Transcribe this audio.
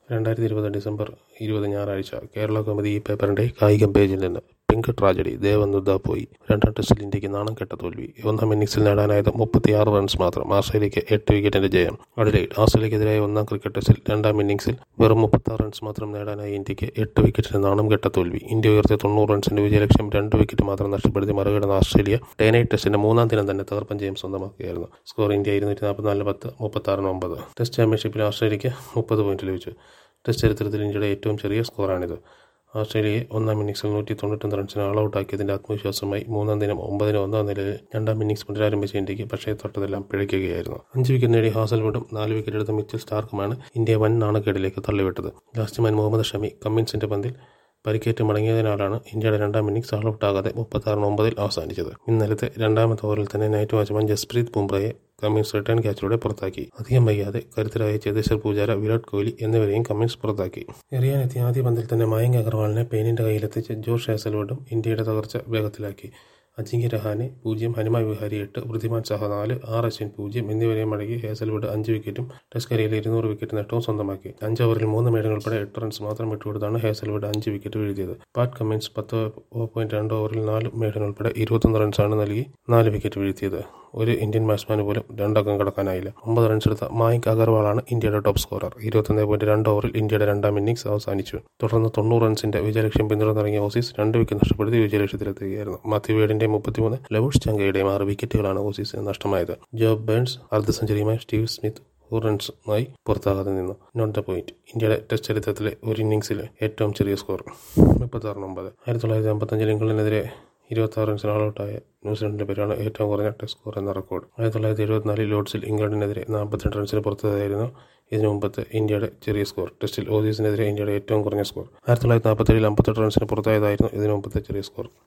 രണ്ടായിരത്തി ഇരുപത് ഡിസംബർ ഇരുപത് ഞായറാഴ്ച കേരള കൗമുദി ഈ പേപ്പറിന്റെ കായികം പേജിൽ നിന്ന് പിങ്ക് ട്രാജഡി ദേവനുദ്ദ പോയി രണ്ടാം ടെസ്റ്റിൽ ഇന്ത്യക്ക് നാണം കെട്ട തോൽവി ഒന്നാം ഇന്നിംഗ്സിൽ നേടാനായത് മുപ്പത്തിയാറ് റൺസ് മാത്രം ആസ്ട്രേലിയക്ക് എട്ട് വിക്കറ്റിന്റെ ജയം അഡിലൈഡ് ആസ്ട്രേലിയക്കെതിരായ ഒന്നാം ക്രിക്കറ്റ് ടെസ്റ്റിൽ രണ്ടാം ഇന്നിംഗ്സിൽ വെറും മുപ്പത്താറ് റൺസ് മാത്രം നേടാനായി ഇന്ത്യക്ക് എട്ട് വിക്കറ്റിന് നാണം കെട്ട തോൽവി ഇന്ത്യ ഉയർത്തിയ തൊണ്ണൂറ് റൺസിന്റെ വിജയലക്ഷ്യം രണ്ട് വിക്കറ്റ് മാത്രം നഷ്ടപ്പെടുത്തി മറികടന്ന ആസ്ട്രേലിയ ഡേ നൈറ്റ് ടെസ്റ്റിന്റെ മൂന്നാം ദിനം തന്നെ തകർപ്പൻ ജയം സ്വന്തമാക്കുകയായിരുന്നു സ്കോർ ഇന്ത്യ ഇരുന്നൂറ്റി നാൽപ്പത്തിനാല് പത്ത് മുപ്പത്താറിന് ഒമ്പത് ടെസ്റ്റ് ചാമ്പ്യൻഷിപ്പിൽ ആസ്ട്രേലിയക്ക് മുപ്പത് പോയിന്റ് ലഭിച്ചു ടെസ്റ്റ് ചരിത്രത്തിൽ ഇന്ത്യയുടെ ഏറ്റവും ചെറിയ സ്കോറാണിത് ഓസ്ട്രേലിയയെ ഒന്നാം ഇന്നിംഗ്സിൽ നൂറ്റി തൊണ്ണൂറ്റൊന്ന് റൺസിന് ആൾ ഔട്ടാക്കിയതിന്റെ ആത്മവിശ്വാസമായി മൂന്നാം ദിനം ഒമ്പതിന് ഒന്നാം നിലയിൽ രണ്ടാം ഇന്നിംഗ്സ് പുനരാരംഭിച്ച ഇന്ത്യക്ക് പക്ഷേ തൊട്ടതെല്ലാം പിഴയ്ക്കുകയായിരുന്നു അഞ്ച് വിക്കറ്റ് നേടി ഹാസൽവുഡും നാല് വിക്കറ്റ് എടുത്ത മിച്ചൽ സ്റ്റാർക്കുമാണ് ഇന്ത്യയെ വൻ നാണക്കേടിലേക്ക് തള്ളിവിട്ടത് ലാസ്റ്റ് മാൻ മുഹമ്മദ് ഷമി കമ്മിൻസിന്റെ പന്തിൽ പരിക്കേറ്റ് മടങ്ങിയതിനാലാണ് ഇന്ത്യയുടെ രണ്ടാം ഇന്നിംഗ്സ് ആൾ ഔട്ടാകാതെ മുപ്പത്താറിന് ഒമ്പതിൽ അവസാനിച്ചത് ഇന്നലത്തെ രണ്ടാമത്തെ ഓവറിൽ തന്നെ നൈറ്റ് വാച്ച്മാൻ ജസ്പ്രീത് ബുംറയെ കമ്മിൻസ് റിട്ടേൺ ക്യാച്ചിലൂടെ പുറത്താക്കി അധികം വൈകാതെ കരുത്തരായ ചേതേശ്വർ പൂജാര വിരാട് കോഹ്ലി എന്നിവരെയും കമ്മിൻസ് പുറത്താക്കി എറിയാനെത്തിയ ആദ്യ പന്തിൽ തന്നെ മയങ്ക് അഗർവാളിനെ പെയിനിന്റെ കയ്യിലെത്തിച്ച് ജോഷ് ഹേസൽവുഡും ഇന്ത്യയുടെ തകർച്ച വേഗത്തിലാക്കി അജിങ്ക്യ രഹാനെ പൂജ്യം ഹനുമ വിഹാരി എട്ട് വൃദ്ധിമാൻ സഹ നാല് ആർ അശ്വിൻ പൂജ്യം എന്നിവരെയും മടങ്ങി ഹേസൽവുഡ് അഞ്ച് വിക്കറ്റും ടെസ്റ്റ് കരിയറിൽ ഇരുന്നൂറ് വിക്കറ്റ് നേട്ടവും സ്വന്തമാക്കി അഞ്ച് ഓവറിൽ മൂന്ന് മേഡൻ ഉൾപ്പെടെ എട്ട് റൺസ് മാത്രം വിട്ടുകൊടുത്താണ് ഹേസൽവുഡ് അഞ്ച് വിക്കറ്റ് വീഴ്ത്തിയത് പാറ്റ് കമ്മിൻസ് പത്ത് പോയിന്റ് രണ്ട് ഓവറിൽ നാല് മേഡൻ ഉൾപ്പെടെ ഇരുപത്തൊന്ന് റൺസാണ് നൽകി നാല് വിക്കറ്റ് വീഴ്ത്തിയത് ഒരു ഇന്ത്യൻ ബാറ്റ്സ്മാന് പോലും രണ്ടക്കം കടക്കാനായില്ല ഒമ്പത് റൺസ് എടുത്ത മായിക് അഗർവാളാണ് ഇന്ത്യയുടെ ടോപ്പ് സ്കോറർ ഇരുപത്തൊന്ന് പോയിന്റ് രണ്ട് ഓവറിൽ ഇന്ത്യയുടെ രണ്ടാം ഇന്നിംഗ്സ് അവസാനിച്ചു തുടർന്ന് തൊണ്ണൂറ് റൺസിന്റെ വിജയലക്ഷ്യം പിന്തുടർന്നിറങ്ങിയ ഓസീസ് രണ്ട് വിക്കറ്റ് നഷ്ടപ്പെടുത്തി വിജയലക്ഷ്യത്തിലെത്തുകയായിരുന്നു മാത്യു വേഡിന്റെയും മുപ്പത്തിമൂന്ന് ലവൂഷ് ചങ്കയുടെയും ആറ് വിക്കറ്റുകളാണ് ഓസീസിന് നഷ്ടമായത് ജോബ് ബേൺസ് അർദ്ധ സെഞ്ചുറിയുമായി സ്റ്റീവ് സ്മിത്ത് ഫോർ റൺസുമായി പുറത്താകാതെ നിന്നു നോട്ട് ദ പോയിന്റ് ഇന്ത്യയുടെ ടെസ്റ്റ് ചരിത്രത്തിലെ ഒരു ഇന്നിംഗ്സിലെ ഏറ്റവും ചെറിയ സ്കോർ മുപ്പത്താറിന് ഒമ്പത് ആയിരത്തി തൊള്ളായിരത്തി അമ്പത്തഞ്ചിൽ ഇംഗ്ലണ്ടിനെതിരെ ഇരുപത്തി ആറ് റൺസിന് ഔട്ടായ ന്യൂസിലൻഡിന്റെ പേരാണ് ഏറ്റവും കുറഞ്ഞ ടെസ്റ്റ് സ്കോർ എന്ന റെക്കോർഡ് ആയിരത്തി തൊള്ളായിരത്തി എഴുപത്തിനാലിൽ ലോർഡ്സിൽ ഇംഗ്ലണ്ടിനെതിരെ നാൽപ്പത്തിരണ്ട് റൺസിന് പുറത്തതായിരുന്നു ഇതിനു മുമ്പത്തെ ഇന്ത്യയുടെ ചെറിയ സ്കോർ ടെസ്റ്റിൽ ഓസീസിനെതിരെ ഇന്ത്യയുടെ ഏറ്റവും കുറഞ്ഞ സ്കോർ ആയിരത്തി തൊള്ളായിരത്തി നാൽപ്പത്തേഴിൽ അമ്പത്തെട്ട് റൺസിന് പുറത്തായതായിരുന്നു ഇതിനു മുമ്പത്തെ ചെറിയ സ്കോർ